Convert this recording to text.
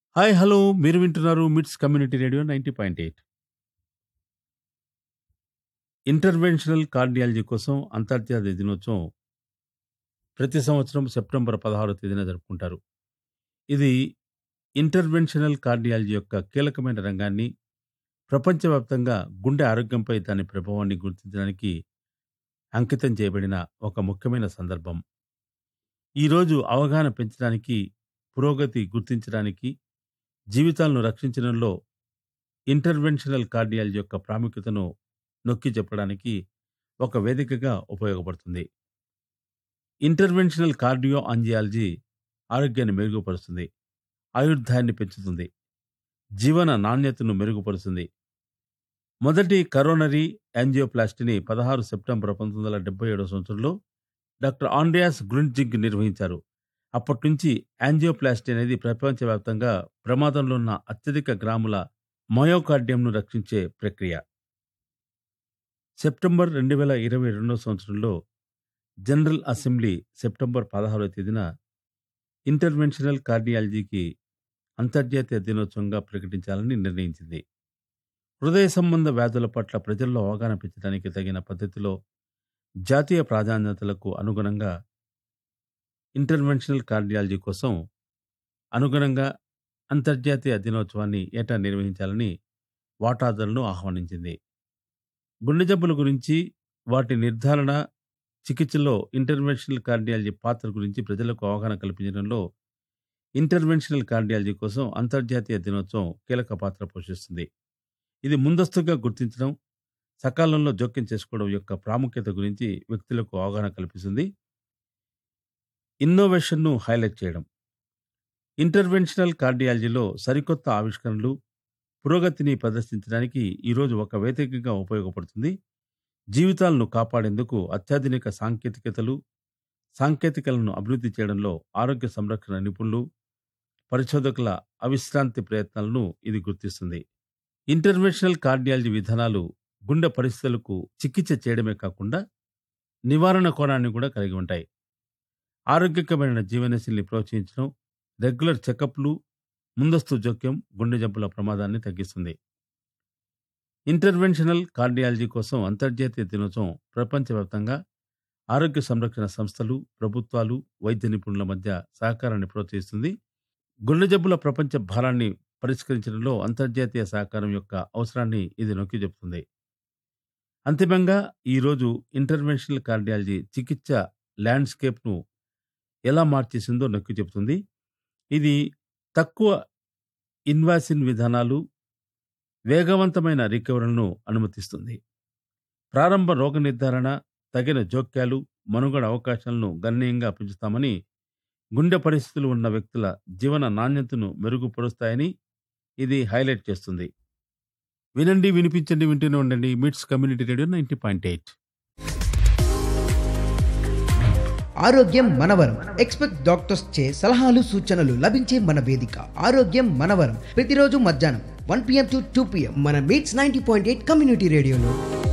hi hello మీరు వింటున్నారు MITS community radio ninety point eight interventional cardiology కోసం అంతర్జాతీయ దినోత్సవం ప్రతి సంవత్సరం సెప్టెంబర్ పదహారో తేదీన జరుపుకుంటారు ఇది ఇంటర్వెన్షనల్ కార్డియాలజీ యొక్క కీలకమైన రంగాన్ని ప్రపంచవ్యాప్తంగా గుండె ఆరోగ్యంపై దాని ప్రభావాన్ని గుర్తించడానికి అంకితం చేయబడిన ఒక ముఖ్యమైన సందర్భం ఈరోజు అవగాహన పెంచడానికి పురోగతి గుర్తించడానికి జీవితాలను రక్షించడంలో ఇంటర్వెన్షనల్ కార్డియాలజీ యొక్క ప్రాముఖ్యతను నొక్కి చెప్పడానికి ఒక వేదికగా ఉపయోగపడుతుంది ఇంటర్వెన్షనల్ కార్డియో అంజియాలజీ ఆరోగ్యాన్ని మెరుగుపరుస్తుంది ఆయుర్దాయాన్ని పెంచుతుంది జీవన నాణ్యతను మెరుగుపరుస్తుంది మొదటి కరోనరీ యాంజియోప్లాస్టీని పదహారు సెప్టెంబర్ పంతొమ్మిది వందల డెబ్బై ఏడవ సంవత్సరంలో డాక్టర్ ఆండ్రియాస్ గ్రుంజిగ్ నిర్వహించారు అప్పటి నుంచి యాంజియోప్లాస్టీ అనేది ప్రపంచవ్యాప్తంగా ప్రమాదంలో ఉన్న అత్యధిక గ్రాముల మయోకార్డియంను రక్షించే ప్రక్రియ సెప్టెంబర్ రెండు వేల ఇరవై రెండవ సంవత్సరంలో జనరల్ అసెంబ్లీ సెప్టెంబర్ పదహారవ తేదీన ఇంటర్వెన్షనల్ కార్డియాలజీకి అంతర్జాతీయ దినోత్సవంగా ప్రకటించాలని నిర్ణయించింది హృదయ సంబంధ వ్యాధుల పట్ల ప్రజల్లో అవగాహన పెంచడానికి తగిన పద్ధతిలో జాతీయ ప్రాధాన్యతలకు అనుగుణంగా ఇంటర్వెన్షనల్ కార్డియాలజీ కోసం అనుగుణంగా అంతర్జాతీయ దినోత్సవాన్ని ఏటా నిర్వహించాలని వాటాదారులను ఆహ్వానించింది గుండె జబ్బుల గురించి వాటి నిర్ధారణ చికిత్సలో ఇంటర్వెన్షనల్ కార్డియాలజీ పాత్ర గురించి ప్రజలకు అవగాహన కల్పించడంలో ఇంటర్వెన్షనల్ కార్డియాలజీ కోసం అంతర్జాతీయ దినోత్సవం కీలక పాత్ర పోషిస్తుంది ఇది ముందస్తుగా గుర్తించడం సకాలంలో జోక్యం చేసుకోవడం యొక్క ప్రాముఖ్యత గురించి వ్యక్తులకు అవగాహన కల్పిస్తుంది ఇన్నోవేషన్ను హైలైట్ చేయడం ఇంటర్వెన్షనల్ కార్డియాలజీలో సరికొత్త ఆవిష్కరణలు పురోగతిని ప్రదర్శించడానికి ఈరోజు ఒక వేదికగా ఉపయోగపడుతుంది జీవితాలను కాపాడేందుకు అత్యాధునిక సాంకేతికతలు సాంకేతికలను అభివృద్ధి చేయడంలో ఆరోగ్య సంరక్షణ నిపుణులు పరిశోధకుల అవిశ్రాంతి ప్రయత్నాలను ఇది గుర్తిస్తుంది ఇంటర్వెన్షనల్ కార్డియాలజీ విధానాలు గుండె పరిస్థితులకు చికిత్స చేయడమే కాకుండా నివారణ కోణాన్ని కూడా కలిగి ఉంటాయి ఆరోగ్యకరమైన జీవనశైలిని ప్రోత్సహించడం రెగ్యులర్ చెకప్లు ముందస్తు జోక్యం గుండె జబ్బుల ప్రమాదాన్ని తగ్గిస్తుంది ఇంటర్వెన్షనల్ కార్డియాలజీ కోసం అంతర్జాతీయ దినోత్సవం ప్రపంచవ్యాప్తంగా ఆరోగ్య సంరక్షణ సంస్థలు ప్రభుత్వాలు వైద్య నిపుణుల మధ్య సహకారాన్ని ప్రోత్సహిస్తుంది గుండె జబ్బుల ప్రపంచ భారాన్ని పరిష్కరించడంలో అంతర్జాతీయ సహకారం యొక్క అవసరాన్ని ఇది నొక్కి చెబుతుంది అంతిమంగా ఈరోజు ఇంటర్వెన్షనల్ కార్డియాలజీ చికిత్స ల్యాండ్స్కేప్ను ఎలా మార్చేసిందో నొక్కి చెబుతుంది ఇది తక్కువ ఇన్వాసిన్ విధానాలు వేగవంతమైన రికవరీలను అనుమతిస్తుంది ప్రారంభ రోగ నిర్ధారణ తగిన జోక్యాలు మనుగడ అవకాశాలను గణనీయంగా పెంచుతామని గుండె పరిస్థితులు ఉన్న వ్యక్తుల జీవన నాణ్యతను మెరుగుపరుస్తాయని ఇది హైలైట్ చేస్తుంది వినండి వినిపించండి వింటూనే ఉండండి MITS community radio ninety point eight ఆరోగ్యం మనవరం ఎక్స్పెక్ట్ డాక్టర్స్ చే సలహాలు సూచనలు లభించే మన వేదిక ఆరోగ్యం మనవరం ప్రతిరోజు మధ్యాహ్నం one PM to two PM మన MITS ninety point eight community రేడియోలో